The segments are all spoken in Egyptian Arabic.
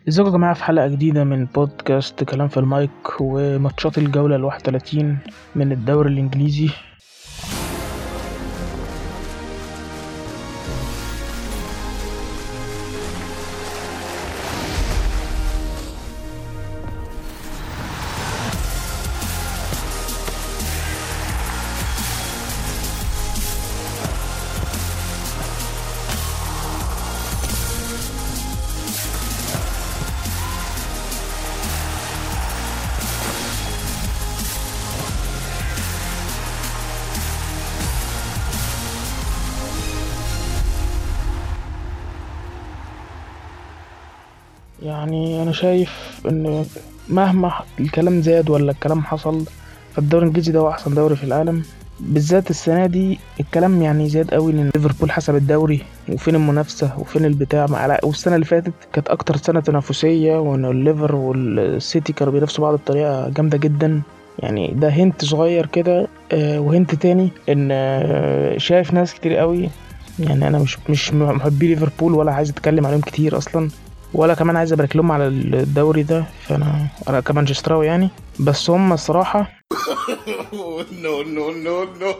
ازيكم يا جماعة في حلقة جديدة من بودكاست كلام في المايك وماتشات الجولة الواحد وتلاتين من الدوري الإنجليزي يعني أنا شايف إن مهما الكلام زاد ولا الكلام حصل فالدوري الإنجليزي ده هو أحسن دوري في العالم بالذات السنة دي الكلام يعني زاد قوي لأن ليفربول حسب الدوري وفين المنافسة وفين البتاع مع لا والسنة اللي فاتت كانت أكتر سنة تنافسية وإن الليفر والسيتي كانوا بينافسوا بعض بطريقة جامدة جدا يعني ده هنت صغير كده آه، وهنت تاني إن آه، شايف ناس كتير قوي يعني أنا مش مش محبي ليفربول ولا عايز أتكلم عليهم كتير أصلا ولا كمان عايز ابارك لهم على الدوري ده فانا انا كمانشستراوي يعني بس هم الصراحه no, no, no, no.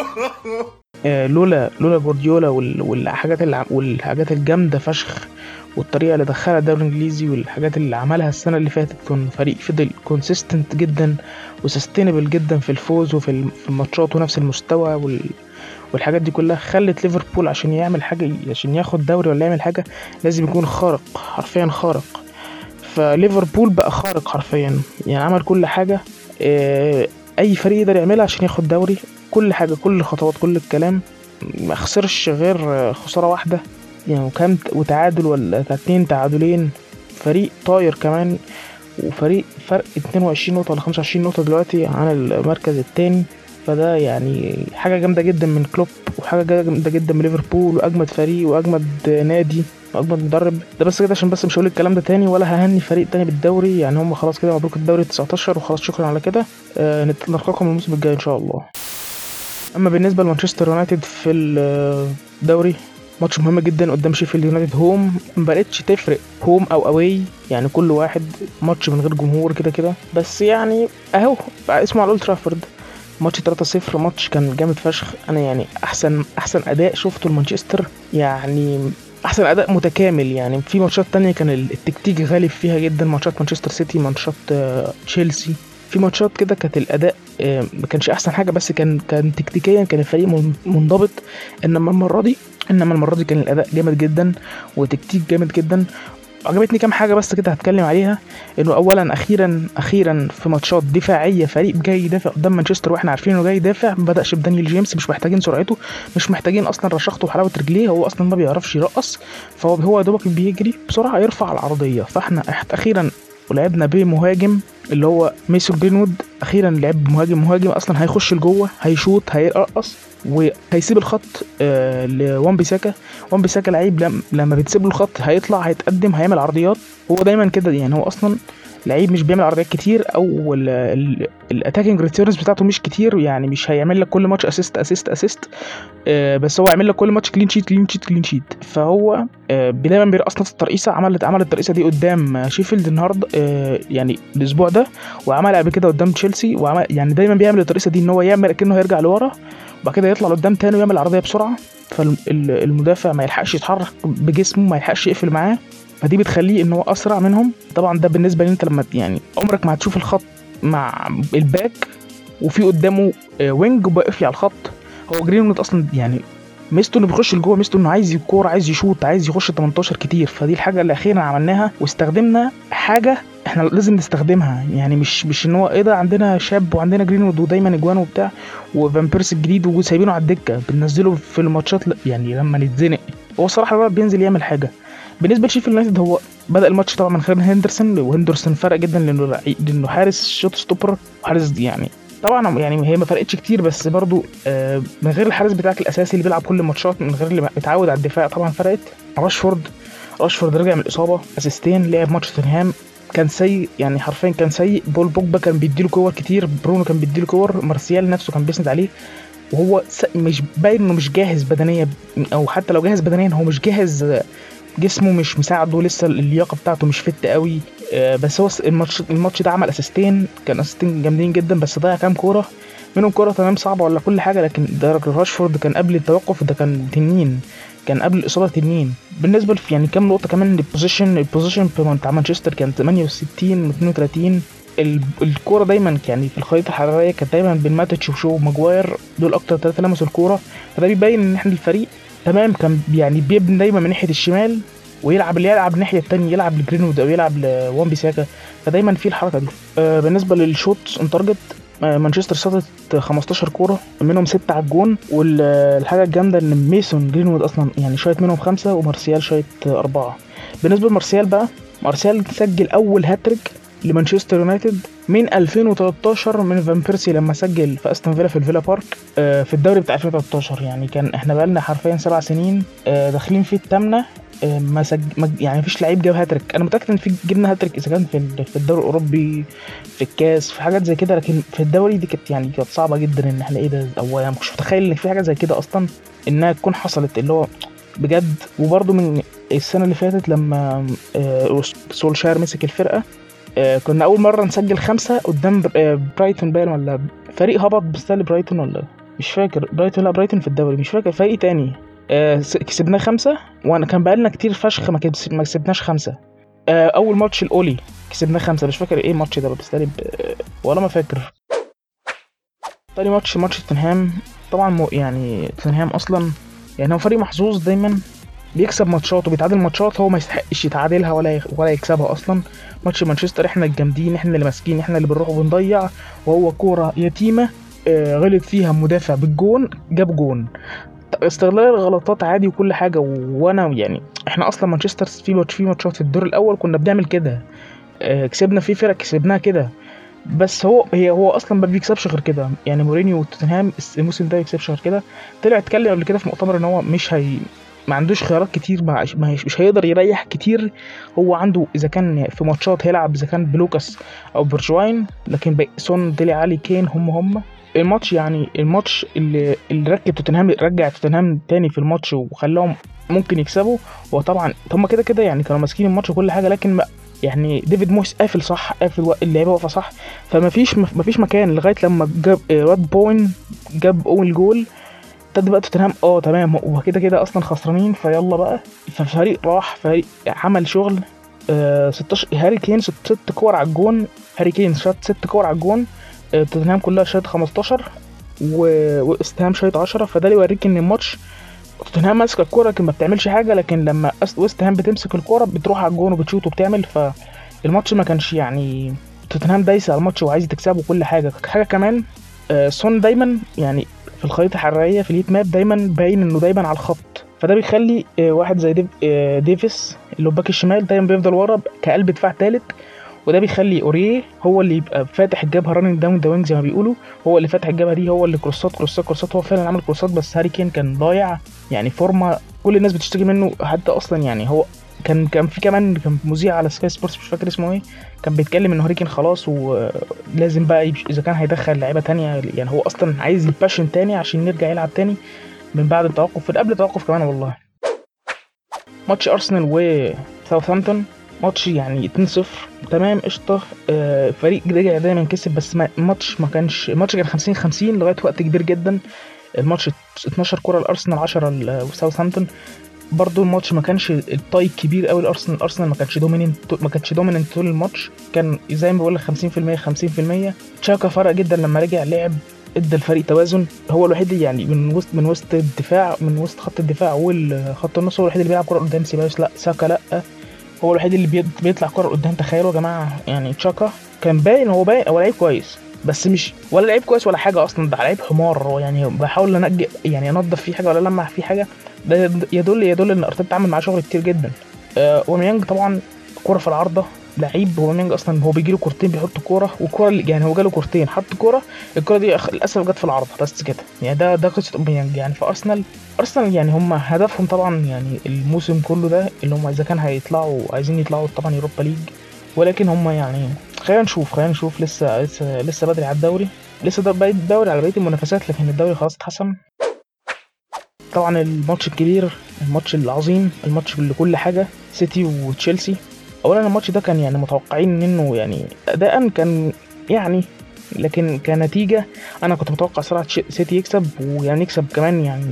آه، لولا لولا جوارديولا وال- والحاجات اللي والحاجات الجامده فشخ والطريقه اللي دخلها الدوري الانجليزي والحاجات اللي عملها السنه اللي فاتت كان فريق فضل كونسيستنت جدا وسستينبل جدا في الفوز وفي الم- في الماتشات ونفس المستوى وال والحاجات دي كلها خلت ليفربول عشان يعمل حاجه عشان ياخد دوري ولا يعمل حاجه لازم يكون خارق حرفيا خارق فليفربول بقى خارق حرفيا يعني عمل كل حاجه آه، اي فريق يقدر يعملها عشان ياخد دوري كل حاجه كل الخطوات كل الكلام ما خسرش غير آه، خساره واحده يعني وكام ت- وتعادل ولا اتنين تعادلين فريق طاير كمان وفريق فرق 22 نقطة ولا 25 نقطة دلوقتي عن المركز التاني فده يعني حاجة جامدة جدا من كلوب وحاجة جامدة جدا من ليفربول وأجمد فريق وأجمد نادي وأجمد مدرب ده بس كده عشان بس مش هقول الكلام ده تاني ولا ههني فريق تاني بالدوري يعني هم خلاص كده مبروك الدوري 19 وخلاص شكرا على كده آه نت- نلقاكم الموسم الجاي إن شاء الله أما بالنسبة لمانشستر يونايتد في الدوري ماتش مهم جدا قدام شيفيلد يونايتد هوم مبقتش تفرق هوم او اواي يعني كل واحد ماتش من غير جمهور كده كده بس يعني اهو بقى اسمه على اولد ترافورد ماتش 3-0 ماتش كان جامد فشخ انا يعني احسن احسن اداء شفته لمانشستر يعني احسن اداء متكامل يعني في ماتشات تانية كان التكتيك غالب فيها جدا ماتشات مانشستر سيتي ماتشات آه، تشيلسي في ماتشات كده كانت الاداء آه، ما كانش احسن حاجه بس كان كان تكتيكيا كان الفريق من- منضبط انما المره دي انما المره دي كان الاداء جامد جدا وتكتيك جامد جدا عجبتني كام حاجه بس كده هتكلم عليها انه اولا اخيرا اخيرا في ماتشات دفاعيه فريق جاي يدافع قدام مانشستر واحنا عارفين انه جاي يدافع ما بداش بدانيال جيمس مش محتاجين سرعته مش محتاجين اصلا رشاقته وحلاوه رجليه هو اصلا ما بيعرفش يرقص فهو هو يا دوبك بيجري بسرعه يرفع العرضيه فاحنا إحت- اخيرا ولعبنا بمهاجم اللي هو ميسون جرينوود اخيرا لعب بمهاجم مهاجم اصلا هيخش لجوه هيشوط هيرقص وهيسيب الخط آه لوان بيساكا وان بيساكا لعيب لم- لما بتسيب له الخط هيطلع هيتقدم هيعمل عرضيات هو دايما كده يعني هو اصلا لعيب مش بيعمل عرضيات كتير او الاتاكينج ريتيرنز بتاعته مش كتير يعني مش هيعمل لك كل ماتش اسيست اسيست اسيست بس هو هيعمل لك كل ماتش كلين شيت كلين شيت كلين شيت فهو آه، دايما بيرقص نفس الترقيصه عمل عمل الترقيصه دي قدام آه، شيفيلد النهارده آه، يعني الاسبوع ده وعمل قبل كده قدام تشيلسي وعمل يعني دايما بيعمل الترقيصه دي ان هو يعمل كأنه هيرجع لورا وبعد كده يطلع لقدام تاني ويعمل عرضيه بسرعه فالمدافع ما يلحقش يتحرك بجسمه ما يلحقش يقفل معاه فدي بتخليه ان هو اسرع منهم طبعا ده بالنسبه لي انت لما يعني عمرك ما هتشوف الخط مع الباك وفي قدامه آه، وينج وبيقف لي على الخط هو جرينوود اصلا يعني ميزته انه بيخش لجوه ميزته انه عايز الكوره عايز يشوط عايز يخش 18 كتير فدي الحاجه اللي اخيرا عملناها واستخدمنا حاجه احنا لازم نستخدمها يعني مش مش ان هو ايه ده عندنا شاب وعندنا جرينوود ودايما اجوان وبتاع وفان بيرس الجديد وسايبينه على الدكه بننزله في الماتشات ل- يعني لما نتزنق هو الصراحه الولد بينزل يعمل حاجه بالنسبه لشيفيلد يونايتد هو بدا الماتش طبعا من خلال هندرسون وهندرسون فرق جدا لانه لعي- لانه حارس شوت ستوبر وحارس يعني طبعا يعني هي ما فرقتش كتير بس برضو آه، من غير الحارس بتاعك الاساسي اللي بيلعب كل الماتشات من غير اللي متعود على الدفاع طبعا فرقت راشفورد راشفورد رجع من الاصابه اسيستين لعب ماتش توتنهام كان سيء يعني حرفيا كان سيء بول بوجبا كان بيديله كور كتير برونو كان بيديله كور مارسيال نفسه كان بيسند عليه وهو س- مش باين انه مش جاهز بدنيا او حتى لو جاهز بدنيا هو مش جاهز آه، جسمه مش مساعده لسه اللياقه بتاعته مش فت قوي آه، بس هو س- الماتش الماتش ده عمل اسيستين كان اسيستين جامدين جدا بس ضيع كام كوره منهم كوره تمام صعبه ولا كل حاجه لكن ده راشفورد كان قبل التوقف ده كان تنين كان قبل الاصابه تنين بالنسبه لف- يعني كام نقطه كمان البوزيشن البوزيشن بتاع مانشستر كان 68 32 ال- الكوره دايما يعني في الخريطه الحراريه كانت دايما بين ماتش وشو ماجواير دول اكتر ثلاثه لمسوا الكوره فده بيبين ان احنا الفريق تمام كان يعني بيبني دايما من ناحيه الشمال ويلعب اللي يلعب الناحيه التانية يلعب لجرينوود او يلعب لوان بيساكا فدايما في الحركه دي آه بالنسبه للشوتس اون تارجت آه، مانشستر شاطت 15 كوره منهم 6 على الجون والحاجه الجامده ان ميسون جرينوود اصلا يعني شايط منهم خمسه ومارسيال شايط اربعه بالنسبه لمارسيال بقى مارسيال سجل اول هاتريك لمانشستر يونايتد من 2013 من فان بيرسي لما سجل في استون فيلا في الفيلا بارك آه، في الدوري بتاع 2013 يعني كان احنا بقالنا حرفيا سبع سنين آه، داخلين في الثامنه آه، ما سج... ما يعني مفيش لعيب جاب هاتريك انا متاكد ان في جبنا هاتريك اذا كان في ال- في الدوري الاوروبي في الكاس في حاجات زي كده لكن في الدوري دي كانت يعني كانت صعبه جدا ان احنا ايه ده او يعني مش متخيل ان في حاجه زي كده اصلا انها تكون حصلت اللي هو بجد وبرده من السنه اللي فاتت لما آه، سولشاير مسك الفرقه آه، كنا اول مره نسجل خمسه قدام بر- آه، برايتون باين ولا فريق هبط بستايل برايتون ولا مش فاكر برايتون لا برايتون في الدوري مش فاكر فريق تاني آه، س- كسبناه خمسه وانا كان بقالنا كتير فشخ ما كسب- ما كسبناش خمسه آه، اول ماتش الاولي كسبناه خمسه مش فاكر ايه الماتش ده بستايل ب- ولا ما فاكر تاني ماتش ماتش توتنهام طبعا مو يعني توتنهام اصلا يعني هو فريق محظوظ دايما بيكسب ماتشات وبيتعادل ماتشات هو ما يستحقش يتعادلها ولا يخ- ولا يكسبها اصلا ماتش مانشستر احنا الجامدين احنا اللي ماسكين احنا اللي بنروح وبنضيع وهو كوره يتيمه آه، غلط فيها مدافع بالجون جاب جون استغلال الغلطات عادي وكل حاجه و- وانا يعني احنا اصلا مانشستر في ماتش في ماتشات في الدور الاول كنا بنعمل كده آه، كسبنا في فرق كسبناها كده بس هو هي هو اصلا ما بيكسبش غير كده يعني مورينيو وتوتنهام الموسم ده ما بيكسبش غير كده طلع اتكلم قبل كده في مؤتمر ان هو مش هي ما عندوش خيارات كتير ما ما هيش- مش هيقدر يريح كتير هو عنده اذا كان في ماتشات هيلعب اذا كان بلوكاس او برجواين لكن باقي سون ديلي علي كين هم هم الماتش يعني الماتش اللي اللي ركب توتنهام رجع توتنهام تاني في الماتش وخلاهم ممكن يكسبوا هو طبعا هم كده كده يعني كانوا ماسكين الماتش وكل حاجه لكن ما يعني ديفيد مويس قافل صح قافل وق- اللعيبه واقفه صح فما فيش ما فيش مكان لغايه لما جاب آه، واد بوين جاب اول جول ابتدى بقى توتنهام اه تمام هو كده كده اصلا خسرانين فيلا بقى ففريق راح فريق عمل شغل آه 16 هاري كين ست, ست كور على الجون هاري كين شاط ست كور على الجون آه توتنهام كلها شاط 15 و- واستهام شايط 10 فده اللي يوريك ان الماتش توتنهام ماسكه الكوره لكن ما بتعملش حاجه لكن لما أس- ويست هام بتمسك الكوره بتروح على الجون وبتشوط وبتعمل فالماتش ما كانش يعني توتنهام دايسه على الماتش وعايز تكسبه وكل حاجه حاجه كمان آه، سون دايما يعني في الخريطه الحراريه في الهيت ماب دايما باين انه دايما على الخط فده بيخلي آه، واحد زي ديف آه، ديفيس اللي هو باك الشمال دايما بيفضل ورا كقلب دفاع ثالث وده بيخلي اوريه هو اللي يبقى فاتح الجبهه راننج داون ذا وينج زي ما بيقولوا هو اللي فاتح الجبهه دي هو اللي كروسات كروسات كروسات هو فعلا عمل كروسات بس هاري كين كان ضايع يعني فورمه كل الناس بتشتكي منه حتى اصلا يعني هو كان كان في كمان كان مذيع على سكاي سبورتس مش فاكر اسمه ايه كان بيتكلم ان هاري كين خلاص ولازم بقى يمش- اذا كان هيدخل لعيبه تانية يعني هو اصلا عايز يباشن تاني عشان يرجع يلعب تاني من بعد التوقف من قبل التوقف كمان والله ماتش ارسنال وساوثهامبتون ماتش يعني 2-0 تمام قشطه آه فريق رجع دايما كسب بس ما الماتش ما كانش الماتش كان 50 50 لغايه وقت كبير جدا الماتش 12 كره لارسنال 10 لساوثهامبتون برضو الماتش ما كانش الطاي كبير قوي لارسنال ارسنال ما كانش دوميننت ما كانش دوميننت طول الماتش كان زي ما بقول لك 50% 50% تشاكا فرق جدا لما رجع لعب ادى الفريق توازن هو الوحيد اللي يعني من وسط من وسط الدفاع من وسط خط الدفاع والخط النص هو الوحيد اللي بيلعب كره قدام سيبايوس لا ساكا لا هو الوحيد اللي بيط- بيطلع كره قدام تخيلوا يا جماعه يعني تشاكا كان باين هو باين هو لعيب كويس بس مش ولا لعيب كويس ولا حاجه اصلا ده لعيب حمار هو يعني بحاول انجي يعني انضف فيه حاجه ولا لمح فيه حاجه ده يدل يدل ان ارتيتا عمل معاه شغل كتير جدا آه اوميانج طبعا كوره في العارضه لعيب اوميانج اصلا هو بيجي له كورتين بيحط كوره والكوره اللي يعني هو جاله كورتين حط كوره الكوره دي أخ- للاسف جت في العارضه بس كده يعني ده ده قصه اوميانج يعني في ارسنال ارسنال يعني هم هدفهم طبعا يعني الموسم كله ده اللي هم اذا كان هيطلعوا عايزين يطلعوا طبعا يوروبا ليج ولكن هم يعني خلينا نشوف خلينا نشوف لسه لسه لسه بدري على الدوري لسه ده باقي الدوري على بقيه المنافسات لكن الدوري خلاص اتحسم طبعا الماتش الكبير الماتش العظيم الماتش اللي كل حاجه سيتي وتشيلسي اولا الماتش ده كان يعني متوقعين منه يعني اداء كان يعني لكن كنتيجه انا كنت متوقع صراحه تش- سيتي يكسب ويعني يكسب كمان يعني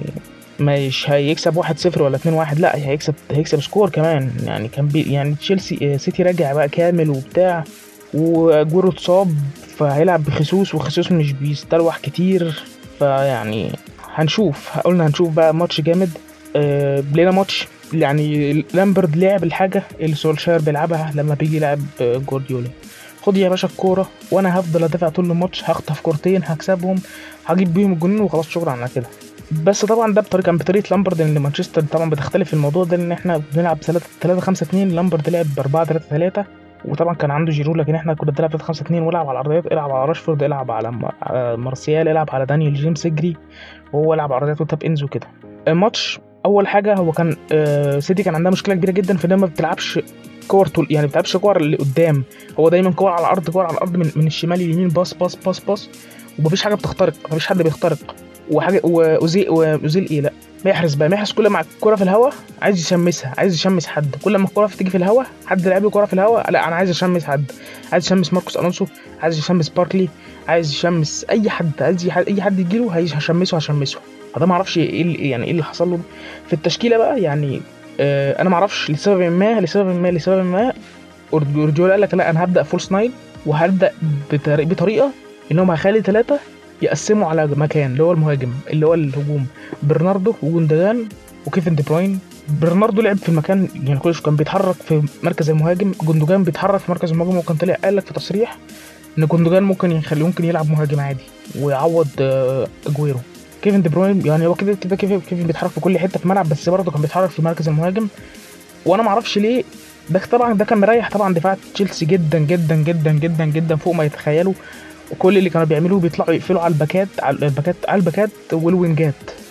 مش هيكسب 1-0 ولا 2-1 لا هيكسب هيكسب سكور كمان يعني كان بي يعني تشيلسي آه، سيتي راجع بقى كامل وبتاع واجويرو اتصاب فهيلعب بخسوس وخسوس مش بيستلوح كتير فيعني هنشوف قلنا هنشوف بقى ماتش جامد آه لقينا ماتش يعني لامبرد لعب الحاجه اللي سولشاير بيلعبها لما بيجي يلعب آه، جوارديولا خد يا باشا الكوره وانا هفضل ادافع طول الماتش هخطف كورتين هكسبهم هجيب بيهم الجنين وخلاص شكرا على كده بس طبعا ده بطريقه كان بطريقه لامبرد ان مانشستر طبعا بتختلف في الموضوع ده ان احنا بنلعب 3 3 5 2 لامبرد لعب ب 4 3 3 وطبعا كان عنده جيرو لكن احنا كنا بنلعب 3 5 2 والعب على العرضيات العب على راشفورد العب على م- على مارسيال العب على دانيال جيمس اجري وهو يلعب عرضيات وتاب انزو كده الماتش اول حاجه هو كان آه سيتي كان عندها مشكله كبيره جدا في انها ما بتلعبش كور طول يعني ما بتلعبش كور اللي قدام هو دايما كور على الارض كور على الارض من, من الشمال لليمين باص باص باص باص ومفيش حاجه بتخترق مفيش حد بيخترق وحاجه واوزيل واوزيل ايه لا محرز بقى محرز كل ما الكوره في الهواء عايز يشمسها عايز يشمس حد كل ما الكوره تيجي في الهواء حد لعب له كوره في الهواء لا انا عايز اشمس حد عايز يشمس ماركوس الونسو عايز يشمس باركلي عايز يشمس اي حد عايز يح- اي حد يجيله عايز هشمسه هشمسه فده ما اعرفش ايه اللي يعني ايه اللي حصل له في التشكيله بقى يعني آه انا ما اعرفش لسبب ما لسبب ما لسبب ما جوارديولا قال لك لا انا هبدا فول ناين وهبدا بطريقه, بطريقة ان هم هيخلي ثلاثه يقسموا على مكان اللي هو المهاجم اللي هو الهجوم برناردو وجوندوجان وكيفن دي بروين برناردو لعب في المكان يعني كل شوية كان بيتحرك في مركز المهاجم جوندوجان بيتحرك في مركز المهاجم وكان طلع قال لك في تصريح ان جوندوجان ممكن يخليه ممكن يلعب مهاجم عادي ويعوض آه، اجويرو كيفن دي بروين يعني هو كده كده كيفن كيفن بيتحرك في كل حته في الملعب بس برضه كان بيتحرك في مركز المهاجم وانا ما اعرفش ليه ده طبعا ده كان مريح طبعا دفاع تشيلسي جدا جدا جدا جدا جدا فوق ما يتخيلوا وكل اللي كانوا بيعملوه بيطلعوا يقفلوا على الباكات على الباكات على الباكات والوينجات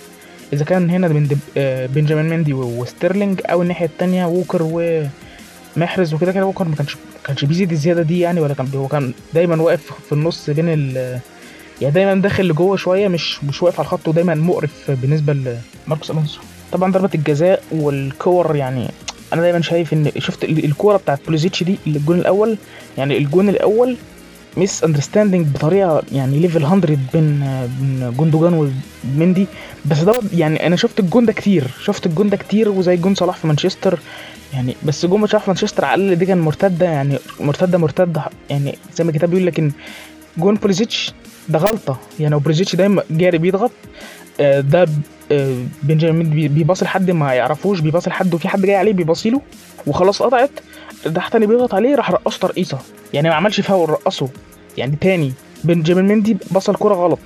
اذا كان هنا من دب... آه، بنجامين مندي و- وستيرلينج او الناحيه التانية ووكر ومحرز وكده كده ووكر ما كانش ما كانش بيزيد الزياده دي يعني ولا كان هو كان دايما واقف في النص بين ال يعني دايما داخل لجوه شويه مش مش واقف على الخط ودايما مقرف بالنسبه لماركوس الونسو طبعا ضربه الجزاء والكور يعني انا دايما شايف ان شفت ال- الكوره بتاعت بوليزيتش دي الجون الاول يعني الجون الاول ميس اندرستاندينج بطريقه يعني ليفل 100 بين بين جوندوجان ومندي بس ده يعني انا شفت الجون ده كتير شفت الجون ده كتير وزي جون صلاح في مانشستر يعني بس جون صلاح في مانشستر على الاقل دي كان مرتده يعني مرتده مرتده يعني زي ما الكتاب بيقول لكن جون بوليزيتش ده غلطه يعني وبوليزيتش دايما جاري بيضغط آه، ده آه، بنجامين بي- بيباصي لحد ما يعرفوش بيباصي لحد وفي حد جاي عليه بيباصي له وخلاص قطعت ده تاني بيضغط عليه راح رقصه ترقيصه يعني ما عملش فاول رقصه يعني تاني بنجامين مندي بصل كرة غلط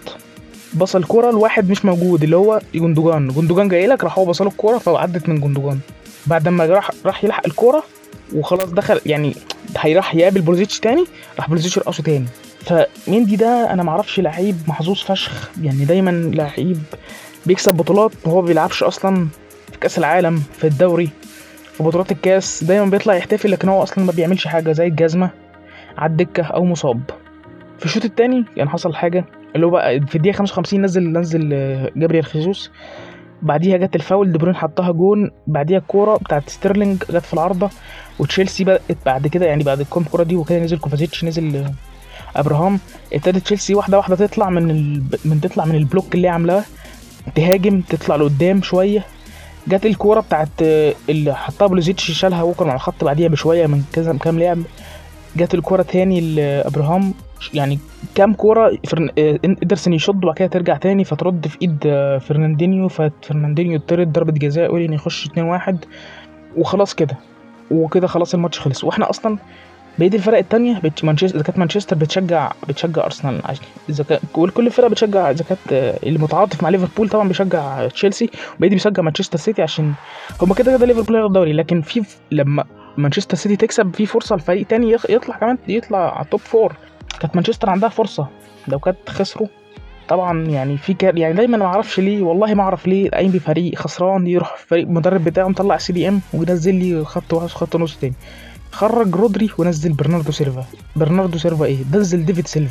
بصل كرة لواحد مش موجود اللي هو جندوجان جندوجان جاي لك راح هو بصله الكرة فعدت من جندوجان بعد ما راح راح يلحق الكرة وخلاص دخل يعني هيروح يقابل بوليزيتش تاني راح بوليزيتش يرقصه تاني فمندي ده انا معرفش لعيب محظوظ فشخ يعني دايما لعيب بيكسب بطولات وهو ما بيلعبش اصلا في كاس العالم في الدوري في بطولات الكاس دايما بيطلع يحتفل لكن هو اصلا ما بيعملش حاجه زي الجزمه على الدكه او مصاب في الشوط الثاني كان حصل حاجه اللي هو بقى في الدقيقه 55 نزل نزل آه، جابريال خيسوس بعديها جت الفاول دي بروين حطها جون بعديها الكوره بتاعت ستيرلينج جت في العارضه وتشيلسي بدات بعد كده يعني بعد الكوم كوره دي وكده نزل كوفازيتش نزل آه، ابراهام ابتدت تشيلسي واحده واحده تطلع من ال... من تطلع من البلوك اللي هي عاملاه تهاجم تطلع لقدام شويه جت الكوره بتاعت آه، اللي حطها بلوزيتش شالها ووكر على الخط بعديها بشويه من كذا كام لعب جت الكوره تاني لابراهام يعني كام كوره فرن... آه، ادرسن يشد وبعد كده ترجع تاني فترد في ايد آه، فرناندينيو ففرناندينيو يطرد ضربه جزاء ويلين يخش 2-1 وخلاص كده وكده خلاص الماتش خلص واحنا اصلا بقيه الفرق التانية بت... مانشستر اذا كانت مانشستر بتشجع بتشجع ارسنال عشان اذا كان كل كل الفرق بتشجع اذا كانت آه، اللي متعاطف مع ليفربول طبعا بيشجع تشيلسي وبقيه بيشجع مانشستر سيتي عشان هما كده كده ليفربول هياخد الدوري لكن في لما مانشستر سيتي تكسب في فرصه لفريق تاني يخ- يطلع كمان يطلع على التوب فور كانت مانشستر عندها فرصه لو كانت خسروا طبعا يعني في كار يعني دايما ما اعرفش ليه والله ما اعرف ليه قايم بفريق خسران يروح فريق المدرب بتاعه مطلع سي دي ام وينزل لي خط واحد خط نص تاني خرج رودري ونزل برناردو سيلفا برناردو سيلفا ايه نزل ديفيد سيلفا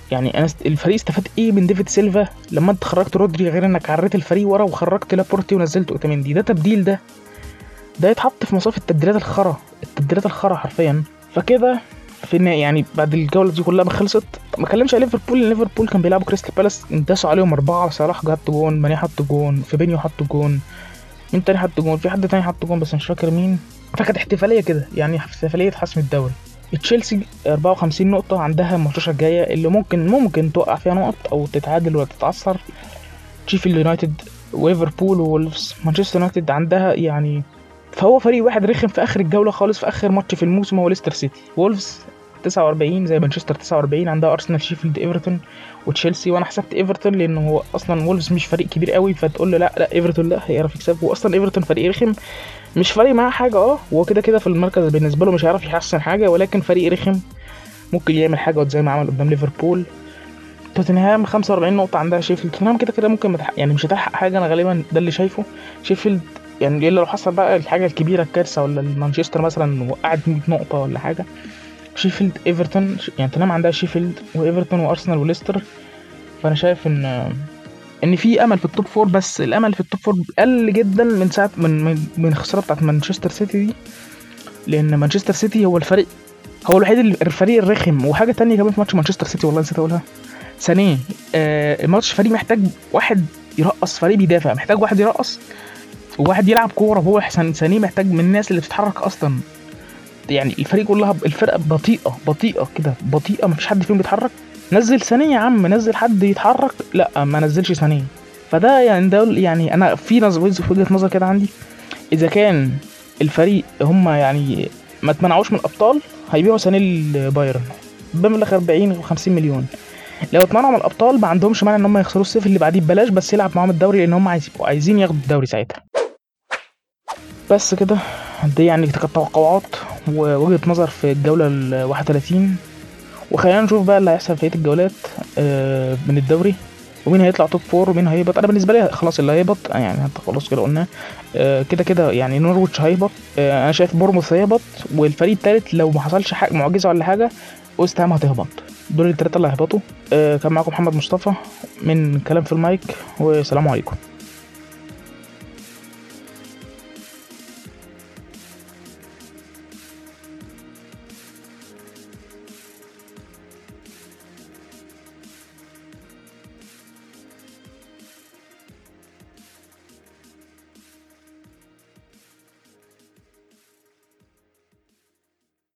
يعني انا است... الفريق استفاد ايه من ديفيد سيلفا لما انت خرجت رودري غير انك عريت الفريق ورا وخرجت لابورتي ونزلت اوتاميندي ده تبديل ده ده يتحط في مصاف التبديلات الخرا التبديلات الخرا حرفيا فكده في النهاية يعني بعد الجولة دي كلها ما خلصت ما كلمش على ليفربول لأن ليفربول كان بيلعبوا كريستال بالاس انداسوا عليهم أربعة صلاح حط جون ماني حط جون فيبينيو حط جون مين تاني حط جون في حد تاني حط جون بس مش فاكر مين فكانت احتفالية كده يعني احتفالية حسم الدوري تشيلسي 54 نقطة عندها الماتشات الجاية اللي ممكن ممكن توقع فيها نقط أو تتعادل ولا تتعثر شيفيلد يونايتد وليفربول وولفز مانشستر يونايتد عندها يعني فهو فريق واحد رخم في اخر الجوله خالص في اخر ماتش في الموسم هو ليستر سيتي وولفز 49 زي مانشستر 49 عندها ارسنال شيفيلد ايفرتون وتشيلسي وانا حسبت ايفرتون لانه هو اصلا وولفز مش فريق كبير قوي فتقول له لا لا ايفرتون لا هيعرف يكسب واصلا ايفرتون فريق رخم مش فارق معاه حاجه اه هو كده كده في المركز بالنسبه له مش هيعرف يحسن حاجه ولكن فريق رخم ممكن يعمل حاجه زي ما عمل قدام ليفربول توتنهام 45 نقطة عندها شيفيلد توتنهام كده كده ممكن متح... يعني مش هتلحق حاجة أنا غالبا ده اللي شايفه شيفيلد يعني الا لو حصل بقى الحاجة الكبيرة الكارثة ولا مانشستر مثلا وقعت 100 نقطة ولا حاجة شيفيلد ايفرتون يعني توتنهام عندها شيفيلد وايفرتون وارسنال وليستر فانا شايف ان ان في امل في التوب فور بس الامل في التوب فور قل جدا من ساعه من من, من الخساره بتاعت مانشستر سيتي دي لان مانشستر سيتي هو الفريق هو الوحيد اللي- الفريق الرخم وحاجه تانية كمان في ماتش مانشستر سيتي والله نسيت اقولها ثانيا آه الماتش فريق محتاج واحد يرقص فريق بيدافع محتاج واحد يرقص وواحد يلعب كوره وهو حسن ثاني محتاج من الناس اللي بتتحرك اصلا يعني الفريق كلها الفرقه بطيئه بطيئه كده بطيئه مفيش حد فيهم بيتحرك نزل ثانيه يا عم نزل حد يتحرك لا ما نزلش ثانيه فده يعني ده يعني انا في نظر وجهه نظر كده عندي اذا كان الفريق هم يعني ما اتمنعوش من الابطال هيبيعوا ثاني لبايرن بمبلغ 40 و50 مليون لو اتمنعوا من الابطال ما عندهمش مانع ان هم يخسروا الصيف اللي بعديه ببلاش بس يلعب معاهم الدوري لان هم عايز يبقوا عايزين ياخدوا الدوري ساعتها بس كده دي يعني كانت توقعات ووجهة نظر في الجولة ال 31 وخلينا نشوف بقى اللي هيحصل في بقية الجولات آه، من الدوري ومين هيطلع توب فور ومين هيهبط انا بالنسبه لي خلاص اللي هيهبط يعني حتى خلاص كده قلنا آه، كده كده يعني نورويتش هيهبط آه، انا شايف بورموث هيهبط والفريق التالت لو ما حصلش حاجه معجزه ولا حاجه ويست هام هتهبط دول التلاته اللي هيهبطوا آه، كان معاكم محمد مصطفى من كلام في المايك والسلام عليكم